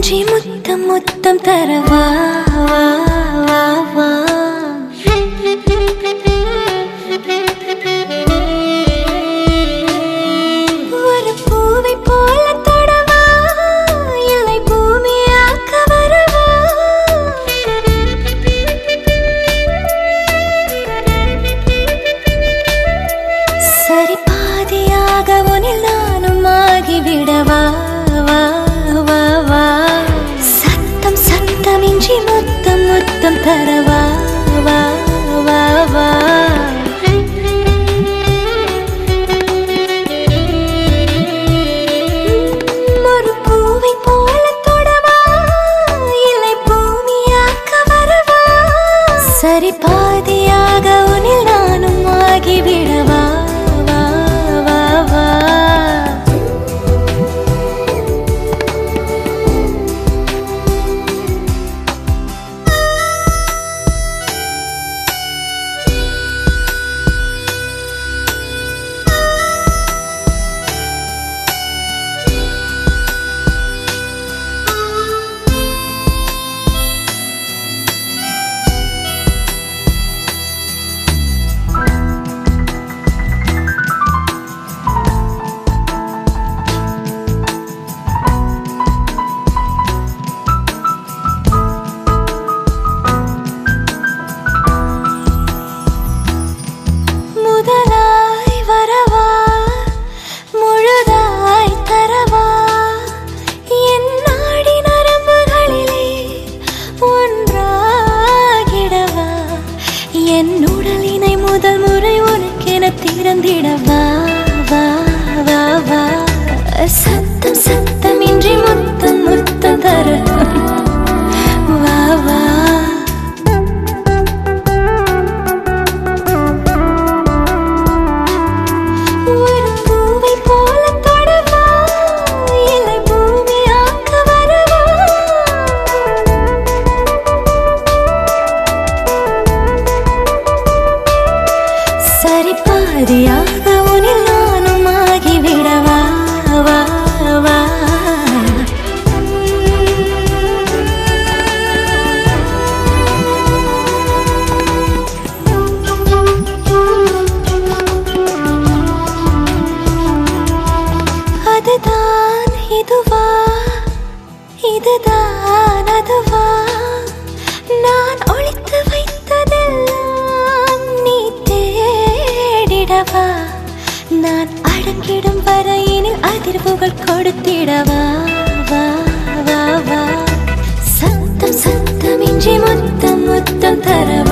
சத்தமின்றி முத்தம் முத்தம் தரவா வா வா வா ஒரு பூவை போல தொடவா இல்லை பூமியாக்க வரவா சரி பாதியாக உனில் நானும் ஆகிவிடவா வா வா வா சத்தம் சத்தமின்றி முத்தம் முத்தம் தரவா வா வா வா ஒரு பூவை போல தொடவா இல்லை பூமியாக்க வரவா சரி பாதியாக உனில் நானும் ஆகிவிடவா வா வா வா முதலாய் வரவா முழுதாய் தரவா என் நாடி நரம்புகளிலே ஒன்றாகிடவா என் உடலினை முதல் முறை உனக்கென திறந்திடவா வா வா வா சத்தம் சத்தமின்றி முத்தம் முத்தம் தர வா வா ஒரு பூவை போல தொடவா இல்லை பூமியாக்க வரவா சரி பாதியாக உனில் நானும் ஆகிவிடவா வா வா அதுதான் இதுவா இதுதான் அதுவா நான் ஒளித்து வைத்ததெல்லாம் நீ தேடிடவா நான் அடங்கிடும் வரையினில் அதிர்வுகள் கொடுத்திடவா வா வா வா சத்தம் சத்தமின்றி முத்தம் முத்தம் தரவா